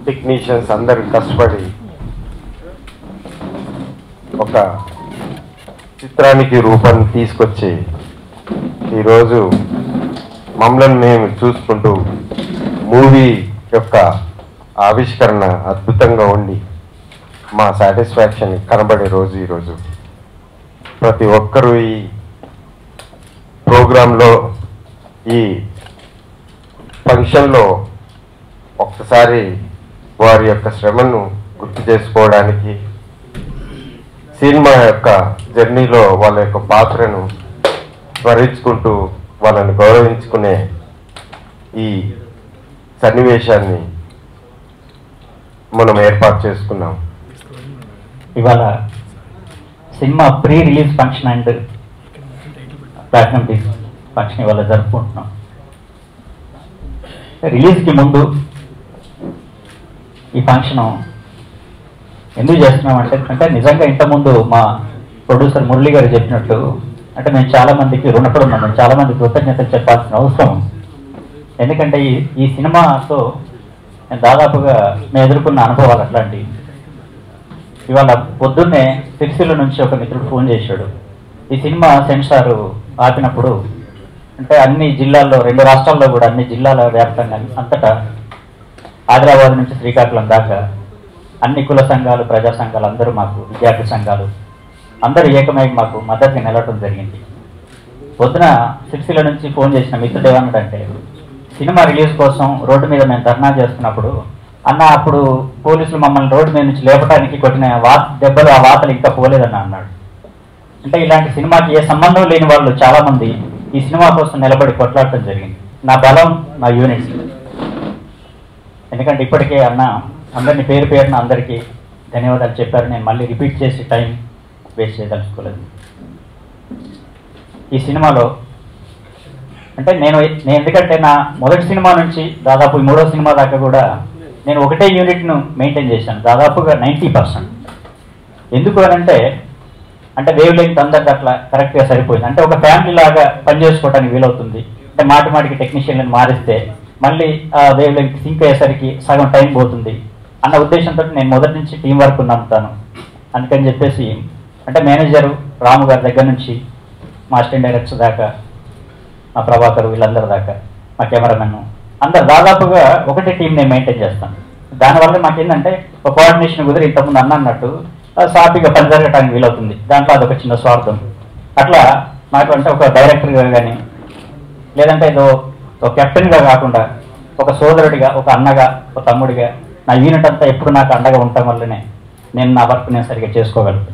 Technicians అందరూ కష్టపడి ఒక చిత్రానికి రూపాన్ని తీసుకొచ్చి ఈరోజు మమ్మల్ని మేము చూసుకుంటూ మూవీ యొక్క ఆవిష్కరణ అద్భుతంగా ఉండి మా సాటిస్ఫాక్షన్ కనబడే రోజు ఈరోజు ప్రతి ఒక్కరూ ఈ ప్రోగ్రాంలో ఈ ఫంక్షన్లో ఒక్కసారి వారి యొక్క శ్రమను గుర్తు చేసుకోవడానికి సినిమా యొక్క జర్నీలో వాళ్ళ యొక్క పాత్రను స్మరించుకుంటూ వాళ్ళని గౌరవించుకునే ఈ సన్నివేశాన్ని మనం ఏర్పాటు చేసుకున్నాం ఇవాళ సినిమా pre release function and platinum disc function ఇవాళ జరుపుకుంటున్నాం రిలీజ్కి ముందు ఈ ఫంక్షన్ ఎందుకు చేస్తున్నాం అంటే అంటే నిజంగా ఇంతకుముందు మా ప్రొడ్యూసర్ మురళి గారు చెప్పినట్టు అంటే మేము చాలా మందికి రుణపడి ఉన్నాం మేము చాలా మంది కృతజ్ఞతలు చెప్పాల్సిన అవసరం ఉంది. ఎందుకంటే ఈ ఈ సినిమాతో నేను దాదాపుగా మేము ఎదుర్కొన్న అనుభవాలు అట్లాంటివి ఇవాళ పొద్దున్నే సిరిసిల్ల నుంచి ఒక మిత్రుడు ఫోన్ చేశాడు ఈ సినిమా సెన్సార్ ఆపినప్పుడు అంటే అన్ని జిల్లాల్లో రెండు రాష్ట్రాల్లో కూడా అన్ని జిల్లాల వ్యాప్తంగా అంతటా ఆదిలాబాద్ నుంచి శ్రీకాకుళం దాకా అన్ని కుల సంఘాలు ప్రజా సంఘాలు అందరూ మాకు విద్యార్థి సంఘాలు అందరూ ఏకమై మాకు మద్దతుగా నిలవటం జరిగింది పొద్దున సిరిసిల్ల నుంచి ఫోన్ చేసిన మిత్రుడు ఏమన్నాడంటే సినిమా రిలీజ్ కోసం రోడ్డు మీద మేము ధర్నా చేస్తున్నప్పుడు అన్న అప్పుడు పోలీసులు మమ్మల్ని రోడ్డు మీద నుంచి లేపడానికి కొట్టిన వా దెబ్బలు ఆ వార్తలు ఇంకా పోలేదన్న అన్నాడు అంటే ఇలాంటి సినిమాకి ఏ సంబంధం లేని వాళ్ళు చాలా మంది ఈ సినిమా కోసం నిలబడి కొట్లాడటం జరిగింది నా బలం నా యూనిట్స్ ఎందుకంటే ఇప్పటికే అన్న అందరిని పేరు పేరున అందరికీ ధన్యవాదాలు చెప్పారు నేను మళ్ళీ రిపీట్ చేసి టైం వేస్ట్ చేయదలుచుకోలేదు ఈ సినిమాలో అంటే నేను నేను ఎందుకంటే నా మొదటి సినిమా నుంచి దాదాపు ఈ మూడో సినిమా దాకా కూడా నేను ఒకటే యూనిట్ను మెయింటైన్ చేశాను దాదాపుగా నైంటీ పర్సెంట్ ఎందుకు అని అంటే అంటే వేవ్ లెంగ్త్ అందరికి అట్లా కరెక్ట్గా సరిపోయింది అంటే ఒక ఫ్యామిలీ లాగా పనిచేసుకోవడానికి వీలవుతుంది అంటే మాటి మాటికి టెక్నీషియన్లను మారిస్తే మళ్ళీ ఆ వేవ్ లెంగ్త్ సింక్ అయ్యేసరికి సగం టైం పోతుంది అన్న ఉద్దేశంతో నేను మొదటి నుంచి టీం వర్క్ నమ్ముతాను అందుకని చెప్పేసి అంటే మేనేజరు రాము గారి దగ్గర నుంచి మా అసిస్టెంట్ డైరెక్టర్ దాకా మా ప్రభాకర్ వీళ్ళందరి దాకా మా కెమెరామెన్ అందరు దాదాపుగా ఒకటే టీం నేను మెయింటైన్ చేస్తాను దానివల్ల మాకేంటంటే ఒక కోఆర్డినేషన్ కుదిరి ఇంతకుముందు అన్న అన్నట్టు ఆ సాఫీగా పని జరగడానికి వీలవుతుంది దాంట్లో అదొక చిన్న స్వార్థం అట్లా నాకు అంటే ఒక డైరెక్టర్గా కానీ లేదంటే ఏదో ఒక కెప్టెన్గా కాకుండా ఒక సోదరుడిగా ఒక అన్నగా ఒక తమ్ముడిగా నా యూనిట్ అంతా ఎప్పుడు నాకు అండగా ఉండటం వల్లనే నేను నా వర్క్ నేను సరిగ్గా చేసుకోగలుగుతాను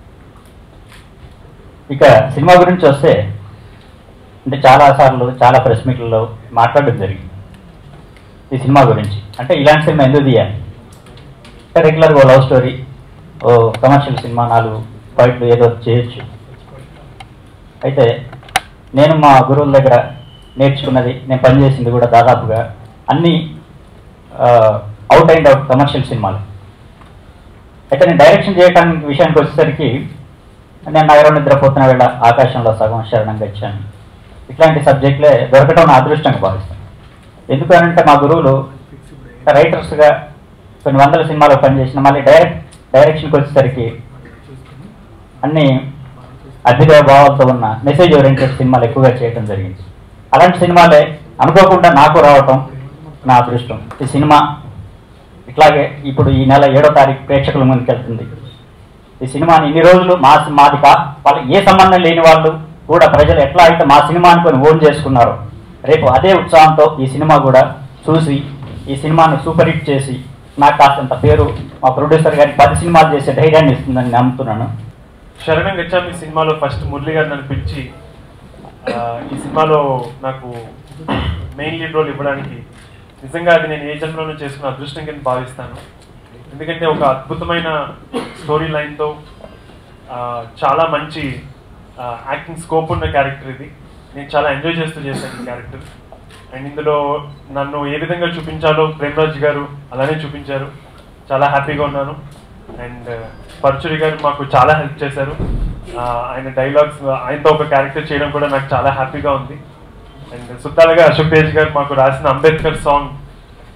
ఇక సినిమా గురించి వస్తే అంటే చాలా సార్లు చాలా ప్రెస్ మీట్లలో మాట్లాడడం జరిగింది ఈ సినిమా గురించి అంటే ఇలాంటి సినిమా ఎందుకు తీయాలి అంటే రెగ్యులర్గా ఓ లవ్ స్టోరీ ఓ కమర్షియల్ సినిమా నాలుగు ఫైట్లు ఏదో చేయొచ్చు అయితే నేను మా గురువుల దగ్గర నేర్చుకున్నది నేను పనిచేసింది కూడా దాదాపుగా అన్ని అవుట్ అండ్ అవుట్ కమర్షియల్ సినిమాలు అయితే నేను డైరెక్షన్ చేయడానికి విషయానికి వచ్చేసరికి నేను నగరం నిద్రపోతున్న వేళ ఆకాశంలో సగం శరణంగా ఇచ్చాను ఇట్లాంటి సబ్జెక్టులే దొరకటం నా అదృష్టంగా భావిస్తాను ఎందుకనంటే మా గురువులు రైటర్స్గా కొన్ని వందల సినిమాలు పనిచేసిన మళ్ళీ డైరెక్ట్ డైరెక్షన్కి వచ్చేసరికి అన్ని అభ్యుదయ భావాలతో ఉన్న మెసేజ్ ఓరియంటెడ్ సినిమాలు ఎక్కువగా చేయడం జరిగింది అలాంటి సినిమాలే అనుకోకుండా నాకు రావటం నా అదృష్టం ఈ సినిమా ఇట్లాగే ఇప్పుడు ఈ నెల ఏడో తారీఖు ప్రేక్షకుల ముందుకు వెళ్తుంది ఈ సినిమాని ఇన్ని రోజులు మా మాది కా వాళ్ళకి ఏ సంబంధం లేని వాళ్ళు కూడా ప్రజలు ఎట్లా అయితే మా సినిమా అనుకొని ఓన్ చేసుకున్నారో రేపు అదే ఉత్సాహంతో ఈ సినిమా కూడా చూసి ఈ సినిమాను సూపర్ హిట్ చేసి నాకు కాస్తంత పేరు మా ప్రొడ్యూసర్ గారికి పది సినిమాలు చేసే ధైర్యాన్ని ఇస్తుందని నమ్ముతున్నాను శరణం గచ్చామి సినిమాలో ఫస్ట్ మురళి గారు నన్ను పిలిచి ఆ, ఈ సినిమాలో నాకు మెయిన్ లీడ్ రోల్ ఇవ్వడానికి నిజంగా అది నేను ఏ జన్మలోనూ చేసుకున్న అదృష్టం కింద భావిస్తాను ఎందుకంటే ఒక అద్భుతమైన స్టోరీ లైన్తో చాలా మంచి యాక్టింగ్ స్కోప్ ఉన్న క్యారెక్టర్ ఇది నేను చాలా ఎంజాయ్ చేస్తూ చేశాను ఈ క్యారెక్టర్ అండ్ ఇందులో నన్ను ఏ విధంగా చూపించాలో ప్రేమరాజ్ గారు అలానే చూపించారు చాలా హ్యాపీగా ఉన్నాను అండ్ పరచురి గారు మాకు చాలా హెల్ప్ చేశారు ఆ, ఆయన డైలాగ్స్ ఆయనతో ఒక క్యారెక్టర్ చేయడం కూడా నాకు చాలా హ్యాపీగా ఉంది అండ్ సుత్తాలుగా అశోక్ తేజ్ గారు మాకు రాసిన అంబేద్కర్ సాంగ్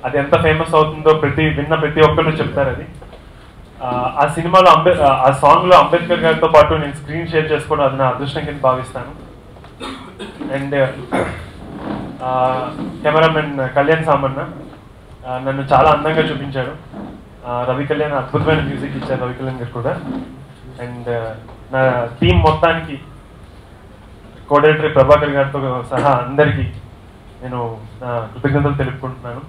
అది ఎంత ఫేమస్ అవుతుందో ప్రతి విన్న ప్రతి ఒక్కరు చెప్తారు అది ఆ, ఆ సినిమాలో అంబే ఆ, ఆ సాంగ్లో అంబేద్కర్ గారితో పాటు నేను స్క్రీన్ షేర్ చేసుకోవడం అది నా అదృష్టం కింద భావిస్తాను అండ్ కెమెరామెన్ కళ్యాణ్ సామన్న ఆ, నన్ను చాలా అందంగా చూపించాడు ఆ, రవి కళ్యాణ్ అద్భుతమైన మ్యూజిక్ ఇచ్చారు రవి కళ్యాణ్ గారు కూడా అండ్ నా టీం మొత్తానికి కోఆర్డినేటర్ ప్రభాకర్ గారితో సహా అందరికీ నేను నా కృతజ్ఞతలు తెలుపుకుంటున్నాను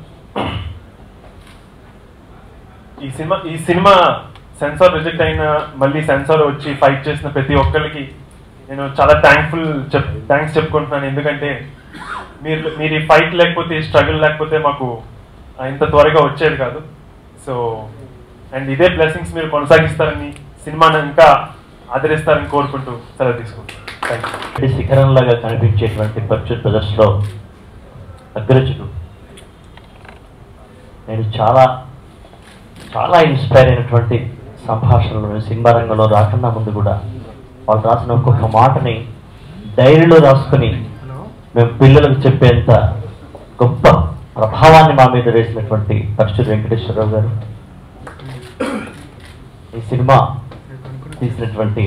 ఈ సినిమా ఈ సినిమా సెన్సార్ రిజెక్ట్ అయిన మళ్ళీ సెన్సార్ వచ్చి ఫైట్ చేసిన ప్రతి ఒక్కరికి నేను చాలా థ్యాంక్ఫుల్ చెప్ థ్యాంక్స్ చెప్పుకుంటున్నాను ఎందుకంటే మీరు మీరు ఈ ఫైట్ లేకపోతే ఈ స్ట్రగుల్ లేకపోతే మాకు ఆ, ఇంత త్వరగా వచ్చేది కాదు సో అండ్ ఇదే బ్లెస్సింగ్స్ మీరు కొనసాగిస్తారని సినిమాని ఇంకా ఆదరిస్తారని కోరుకుంటూ సెలవు తీసుకుంటాను థ్యాంక్ యూ ఈ శిఖరంలాగా కనిపించేటువంటి పర్చుట్ బ్రదర్స్లో అగ్రజుడు నేను చాలా చాలా ఇన్స్పైర్ అయినటువంటి సంభాషణలు నేను సినిమా రంగంలో రాకుండా ముందు కూడా వాళ్ళు రాసిన ఒక్కొక్క మాటని డైరీలో రాసుకొని మేము పిల్లలకు చెప్పేంత గొప్ప ప్రభావాన్ని మా మీద వేసినటువంటి పరశుడు వెంకటేశ్వరరావు గారు ఈ సినిమా తీసినటువంటి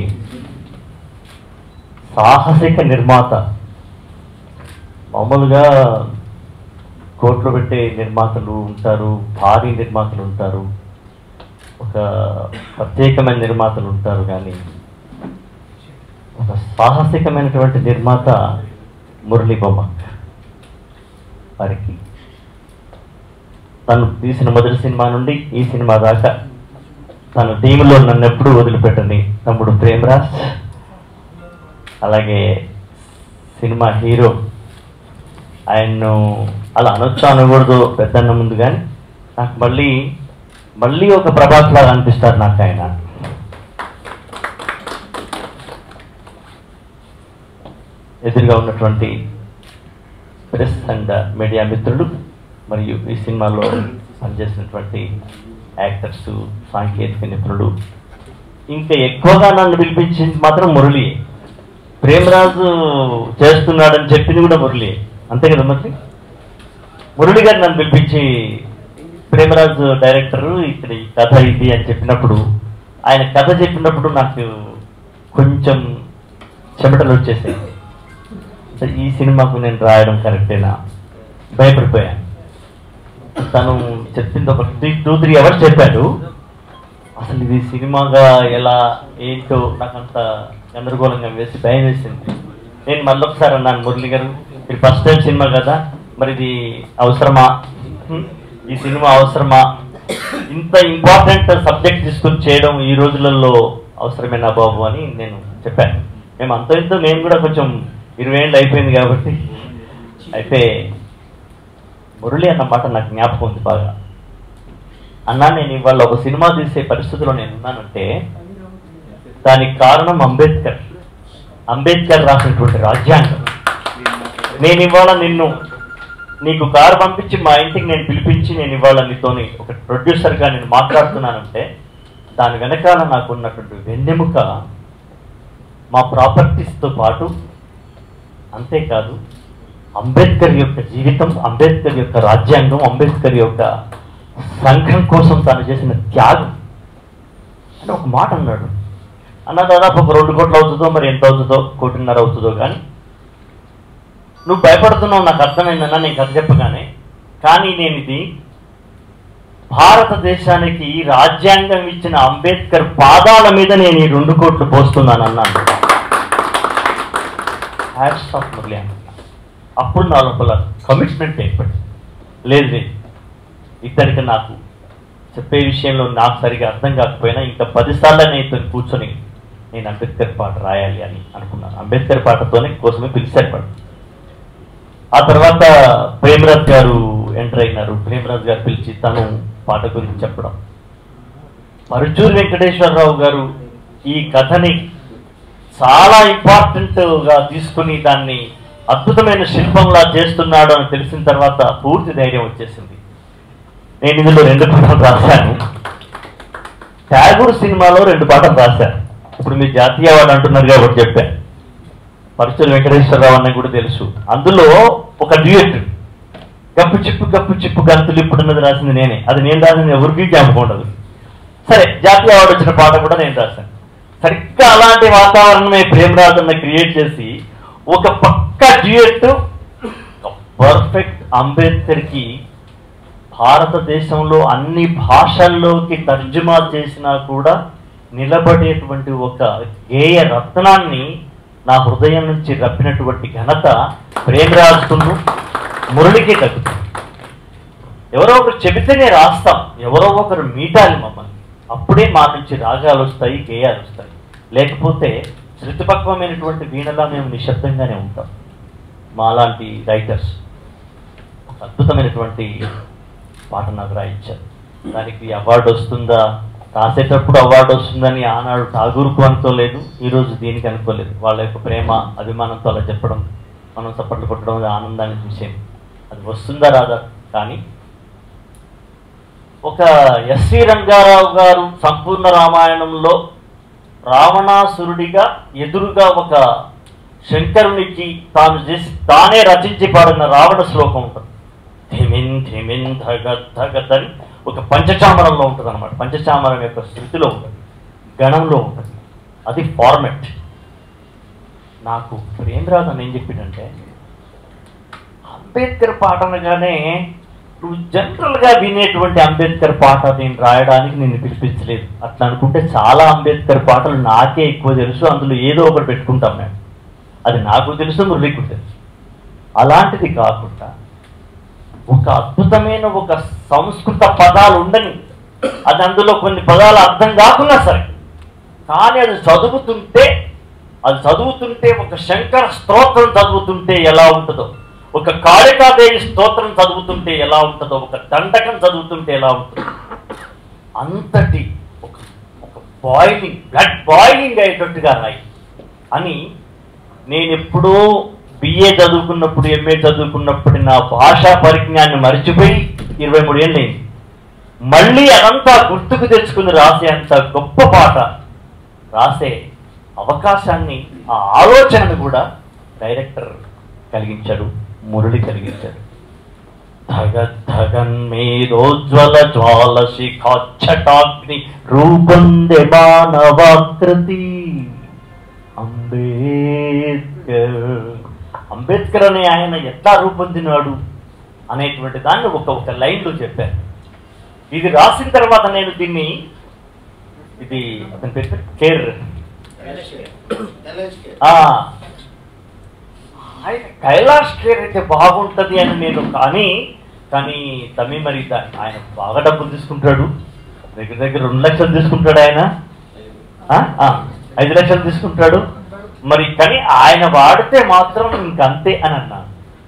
సాహసిక నిర్మాత మామూలుగా కోట్లు పెట్టే నిర్మాతలు ఉంటారు భారీ నిర్మాతలు ఉంటారు ఒక ప్రత్యేకమైన నిర్మాతలు ఉంటారు కానీ ఒక సాహసికమైనటువంటి నిర్మాత మురళీ బొమ్మ వారికి తను తీసిన మొదటి సినిమా నుండి ఈ సినిమా దాకా తన టీంలో నన్ను ఎప్పుడూ వదిలిపెట్టని తమ్ముడు ప్రేమరాజ్ అలాగే సినిమా హీరో ఆయన్ను అలా అనొచ్చు అనకూడదు పెద్దన్న ముందు కానీ నాకు మళ్ళీ మళ్ళీ ఒక ప్రభాస్ లాగా అనిపిస్తారు నాకు ఆయన ఎదురుగా ఉన్నటువంటి ప్రెస్ అండ్ మీడియా మిత్రులు మరియు ఈ సినిమాలో పనిచేసినటువంటి యాక్టర్స్ సాంకేతిక నిపుణులు ఇంకా ఎక్కువగా నన్ను పిలిపించింది మాత్రం మురళి ప్రేమరాజు చేస్తున్నాడని చెప్పింది కూడా మురళి అంతే కదా మరి మురళి గారు నన్ను పిలిపించి ప్రేమరాజు డైరెక్టర్ ఇక్కడ ఈ కథ ఇది అని చెప్పినప్పుడు ఆయన కథ చెప్పినప్పుడు నాకు కొంచెం చెమటలు వచ్చేసాయి అసలు ఈ సినిమాకు నేను రాయడం కరెక్టేనా భయపడిపోయాను తను చెప్పింది ఒక త్రీ టూ త్రీ అవర్స్ చెప్పాడు అసలు ఇది సినిమాగా ఎలా ఏంటో నాకంత గందరగోళంగా వేసి భయం వేసింది నేను మళ్ళొకసారి అన్నాను మురళి గారు ఇది ఫస్ట్ టైం సినిమా కదా మరి ఇది అవసరమా హ్మ్? ఈ సినిమా అవసరమా ఇంత ఇంపార్టెంట్ సబ్జెక్ట్ తీసుకొని చేయడం ఈ రోజులలో అవసరమేనా బాబు అని నేను చెప్పాను మేము అంత ఇంత మేము కూడా కొంచెం ఇరవై ఏళ్ళు అయిపోయింది కాబట్టి అయితే మురళి అన్న మాట నాకు జ్ఞాపకం ఉంది బాగా అన్నా నేను ఇవాళ ఒక సినిమా తీసే పరిస్థితిలో నేను ఉన్నానంటే దానికి కారణం అంబేద్కర్ అంబేద్కర్ రాసినటువంటి రాజ్యాంగం నేను ఇవాళ నిన్ను నీకు కారు పంపించి మా ఇంటికి నేను పిలిపించి నేను ఇవాళ నీతోని ఒక ప్రొడ్యూసర్గా నేను మాట్లాడుతున్నానంటే దాని వెనకాల నాకు ఉన్నటువంటి వెన్నెముక మా ప్రాపర్టీస్తో పాటు అంతేకాదు అంబేద్కర్ యొక్క జీవితం అంబేద్కర్ యొక్క రాజ్యాంగం అంబేద్కర్ యొక్క సంఘం కోసం తాను చేసిన త్యాగం అని ఒక మాట అన్నాడు అన్న దాదాపు ఒక రెండు కోట్లు అవుతుందో మరి ఎంత అవుతుందో కోటిన్నర అవుతుందో కానీ నువ్వు భయపడుతున్నావు నాకు అర్థమైందన్నా నేను కథ చెప్పగానే కానీ నేను ఇది భారతదేశానికి రాజ్యాంగం ఇచ్చిన అంబేద్కర్ పాదాల మీద నేను ఈ రెండు కోట్లు పోస్తున్నాను అన్నాను హ్యాట్స్ ఆఫ్ మురళి అన్న అప్పుడు నా లోపల కమిట్మెంట్ ఏర్పడింది లేదు లేదు ఇద్దరికి నాకు చెప్పే విషయంలో నాకు సరిగా అర్థం కాకపోయినా ఇంకా పదిసార్లు నేను ఇద్దరు కూర్చొని నేను అంబేద్కర్ పాట రాయాలి అని అనుకున్నాను అంబేద్కర్ పాటతోనే కోసమే పిలిచారు పాట ఆ తర్వాత ప్రేమరాజ్ గారు ఎంటర్ అయినారు ప్రేమరాజ్ గారు పిలిచి తను పాట గురించి చెప్పడం పరుచూరి వెంకటేశ్వరరావు గారు ఈ కథని చాలా ఇంపార్టెంట్ గా తీసుకుని దాన్ని అద్భుతమైన శిల్పంలా చేస్తున్నాడు అని తెలిసిన తర్వాత పూర్తి ధైర్యం వచ్చేసింది నేను ఇందులో రెండు పాటలు రాశాను ట్యాగూర్ సినిమాలో రెండు పాటలు రాశాను ఇప్పుడు మీరు జాతీయ అవార్డు అంటున్నారు కాబట్టి చెప్పాను పరుచూరి వెంకటేశ్వరరావు అన్న కూడా తెలుసు అందులో ఒక డ్యూయట్ గప్పు చిప్పు గప్పు చిప్పు గంతులు ఇప్పుడున్నది రాసింది నేనే అది నేను రాసింది ఎవరికి జ్ఞాపకం ఉండదు సరే జాతీయ అవార్డు వచ్చిన పాట కూడా నేను రాశాను సరిగ్గా అలాంటి వాతావరణమే ప్రేమరాజన్న క్రియేట్ చేసి ఒక పక్క డ్యూయట్ పర్ఫెక్ట్ అంబేద్కర్ కి భారతదేశంలో అన్ని భాషల్లోకి తర్జుమా చేసినా కూడా నిలబడేటువంటి ఒక గేయ రత్నాన్ని నా హృదయం నుంచి రప్పినటువంటి ఘనత ప్రేమరాజుకును మురళికి దక్కుతుంది ఎవరో ఒకరు చెబితేనే రాస్తాం ఎవరో ఒకరు మీటాలి మమ్మల్ని అప్పుడే మా నుంచి రాగాలు వస్తాయి గేయాలు వస్తాయి లేకపోతే శృతిపక్వమైనటువంటి వీణలా మేము నిశ్శబ్దంగానే ఉంటాం మాలాంటి రైటర్స్ ఒక అద్భుతమైనటువంటి పాట నాకు రాయించారు దానికి అవార్డు వస్తుందా రాసేటప్పుడు అవార్డు వస్తుందని ఆనాడు ఠాగూర్కు అనుకోలేదు ఈరోజు దీనికి అనుకోలేదు వాళ్ళ యొక్క ప్రేమ అభిమానంతో అలా చెప్పడం మనం చప్పట్లు కొట్టడం అది ఆనందాన్ని విషయం అది వస్తుందా రాదా కానీ ఒక ఎస్వి రంగారావు గారు సంపూర్ణ రామాయణంలో రావణాసురుడిగా ఎదురుగా ఒక శంకరునికి తాను చేసి తానే రచించి పాడిన రావణ శ్లోకం ఉంటుంది ధిమిన్ ధిమిన్ ధగత్ ధగత్ అని ఒక పంచచామరంలో ఉంటుంది అనమాట పంచచామరం యొక్క శృతిలో ఉంటుంది గణంలో ఉంటుంది అది ఫార్మెట్ నాకు ప్రేమరాజు అని ఏం చెప్పిండంటే అంబేద్కర్ పాట అనగానే నువ్వు జనరల్గా వినేటువంటి అంబేద్కర్ పాట నేను రాయడానికి నేను పిలిపించలేదు అట్లా అనుకుంటే చాలా అంబేద్కర్ పాటలు నాకే ఎక్కువ తెలుసు అందులో ఏదో ఒకటి పెట్టుకుంటాం మేము అది నాకు తెలుసు మురళికి తెలుసు అలాంటిది కాకుండా ఒక అద్భుతమైన ఒక సంస్కృత పదాలు ఉండని అది అందులో కొన్ని పదాలు అర్థం కాకున్నా సరే కానీ అది చదువుతుంటే అది చదువుతుంటే ఒక శంకర స్తోత్రం చదువుతుంటే ఎలా ఉంటుందో ఒక కాళికాదేవి స్తోత్రం చదువుతుంటే ఎలా ఉంటుందో ఒక దండకం చదువుతుంటే ఎలా ఉంటుందో అంతటి ఒక ఒక బాయిలింగ్ బ్లడ్ బాయిలింగ్ అయ్యేటట్టుగా రాయి అని నేను ఎప్పుడో బిఏ చదువుకున్నప్పుడు ఎంఏ చదువుకున్నప్పుడు నా భాషా పరిజ్ఞాన్ని మర్చిపోయి ఇరవై మూడు ఏళ్ళైంది మళ్ళీ అదంతా గుర్తుకు తెచ్చుకుని రాసే అంత గొప్ప పాట రాసే అవకాశాన్ని ఆ ఆలోచనను కూడా డైరెక్టర్ కలిగించాడు మురళి కలిగించాడు ధగ ధగన్మేదోజ్వల జ్వాల శిఖాఛటాగ్ని రూపొందే మానవాకృతి అంబేద్కర్ అంబేద్కర్ అనే ఆయన ఎట్లా రూపొందినాడు అనేటువంటి దాన్ని ఒక ఒక లైన్లో చెప్పారు ఇది రాసిన తర్వాత నేను దీన్ని ఇది అతని పేరు కేర్ ఆ, ఆయన కైలాష్ కేర్ అయితే బాగుంటది అని నేను కానీ కానీ తమి మరి దా- ఆయన బాగా డబ్బులు తీసుకుంటాడు దగ్గర దగ్గర రెండు లక్షలు తీసుకుంటాడు ఆయన ఆ? ఆ, ఐదు లక్షలు తీసుకుంటాడు మరి కానీ ఆయన వాడితే మాత్రం ఇంకంతే అని అన్నాను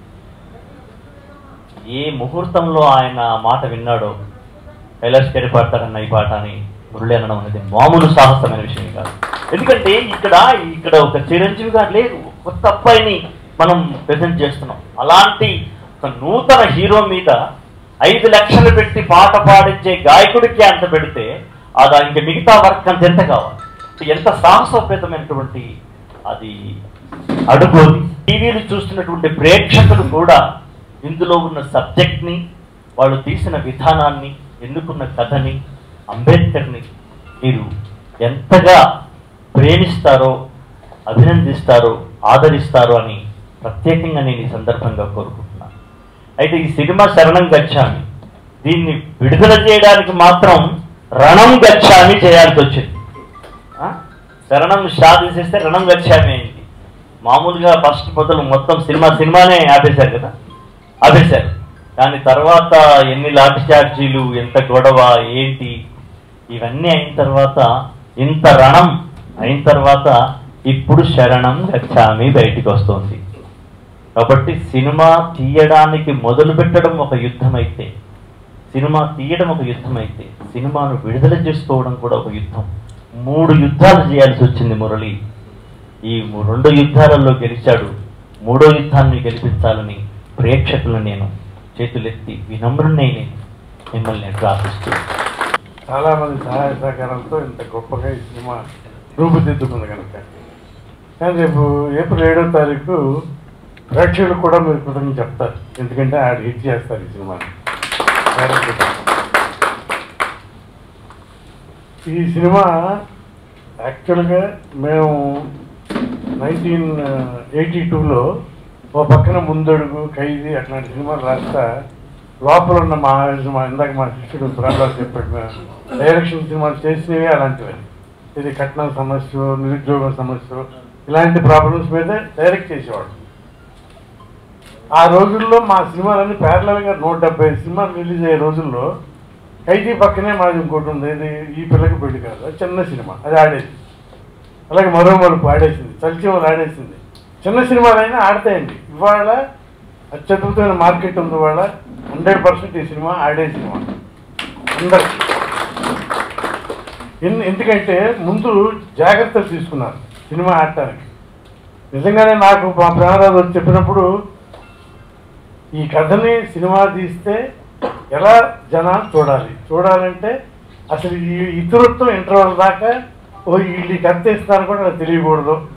ఏ ముహూర్తంలో ఆయన మాట విన్నాడో కైలాష్ కేర్ పాడతారన్న ఈ పాట అని మురళి అనడం అనేది మామూలు సాహసమైన విషయం కాదు ఎందుకంటే ఇక్కడ ఇక్కడ ఒక చిరంజీవి గారు లేదు కొత్త అబ్బాయిని మనం ప్రజెంట్ చేస్తున్నాం అలాంటి ఒక నూతన హీరో మీద ఐదు లక్షలు పెట్టి పాట పాడించే గాయకుడికి అంత పెడితే అది ఇంక మిగతా వర్క్ అంత ఎంత కావాలి ఎంత సాహసోపేతమైనటువంటి అది అడుగు టీవీలు చూస్తున్నటువంటి ప్రేక్షకులు కూడా ఇందులో ఉన్న సబ్జెక్ట్ని వాళ్ళు తీసిన విధానాన్ని ఎన్నుకున్న కథని అంబేద్కర్ని మీరు ఎంతగా ప్రేమిస్తారో అభినందిస్తారో ఆదరిస్తారో అని ప్రత్యేకంగా నేను ఈ సందర్భంగా కోరుకుంటున్నాను అయితే ఈ సినిమా శరణం గచ్చామి దీన్ని విడుదల చేయడానికి మాత్రం రణం గచ్చామి చేయాల్సి వచ్చింది ఆ? శరణం షా తీసేస్తే రణం గచ్చామి అయింది మామూలుగా ఫస్ట్ మొదలు మొత్తం సినిమా సినిమానే ఆపేశారు కదా ఆపేశారు కానీ తర్వాత ఎన్ని లాఠీ చార్జీలు ఎంత గొడవ ఏంటి ఇవన్నీ అయిన తర్వాత ఇంత రణం అయిన తర్వాత ఇప్పుడు శరణం గచ్చామి బయటికి వస్తుంది కాబట్టి సినిమా తీయడానికి మొదలు పెట్టడం ఒక యుద్ధం అయితే సినిమా తీయడం ఒక యుద్ధం అయితే సినిమాను విడుదల చేసుకోవడం కూడా ఒక యుద్ధం మూడు యుద్ధాలు చేయాల్సి వచ్చింది మురళి ఈ ము- రెండు యుద్ధాలలో గెలిచాడు మూడో యుద్ధాన్ని గెలిపించాలని ప్రేక్షకులను నేను చేతులెత్తి వినమ్రుణ్ణి నేను మిమ్మల్ని నేను ప్రార్థిస్తూ చాలా మంది సహాయ సహకారంతో ఇంత గొప్పగా ఈ సినిమా రూపుదిద్దుకుంది కనుక కానీ రేపు ఏప్రిల్ ఏడో తారీఖు ప్రేక్షకులకు కూడా మీరు కృతజ్ఞత చెప్తారు ఎందుకంటే ఆడ హిట్ చేస్తారు ఈ సినిమాని డైరెక్టర్. ఈ సినిమా యాక్చువల్గా మేము నైన్టీన్ ఎయిటీ టూలో ఓ పక్కన ముందడుగు ఖైదీ అట్లాంటి సినిమాలు రాస్తా లోపల ఉన్న మా మా ఇందాక మా శిష్యుడు బ్రాండ్రావు చెప్పాడు మేము డైరెక్షన్ సినిమాలు చేసినవి అలాంటివి ఇది కట్నం సమస్య నిరుద్యోగం సమస్య ఇలాంటి ప్రాబ్లమ్స్ మీద డైరెక్ట్ చేసేవాడు ఆ రోజుల్లో మా సినిమాలన్నీ ప్యారలల్గా నూట డెబ్బై సినిమాలు రిలీజ్ అయ్యే రోజుల్లో ఖైదీ పక్కనే మాది ఇంకోటి ఉంది ఇది ఈ పిల్లకి పెళ్లి కాదు అది చిన్న సినిమా అది ఆడేది అలాగే మరో మరుపు ఆడేసింది చలిచీమలు ఆడేసింది చిన్న సినిమాలైనా ఆడతాయండి ఇవాళ అత్యద్భుతమైన మార్కెట్ ఉంది ఇవాళ హండ్రెడ్ పర్సెంట్ ఈ సినిమా ఆడే సినిమా అందరికి ఎన్- ఎందుకంటే ముందు జాగ్రత్తలు తీసుకున్నారు సినిమా ఆడటానికి నిజంగానే నాకు మా ప్రేమరాజు వచ్చి చెప్పినప్పుడు ఈ కథని సినిమా తీస్తే ఎలా జనాలు చూడాలి చూడాలంటే అసలు ఈ ఇతరుత్వం ఇంటర్వల్ దాకా ఓ వీళ్ళు ఈ కథ తీస్తున్నారు కూడా నాకు తెలియకూడదు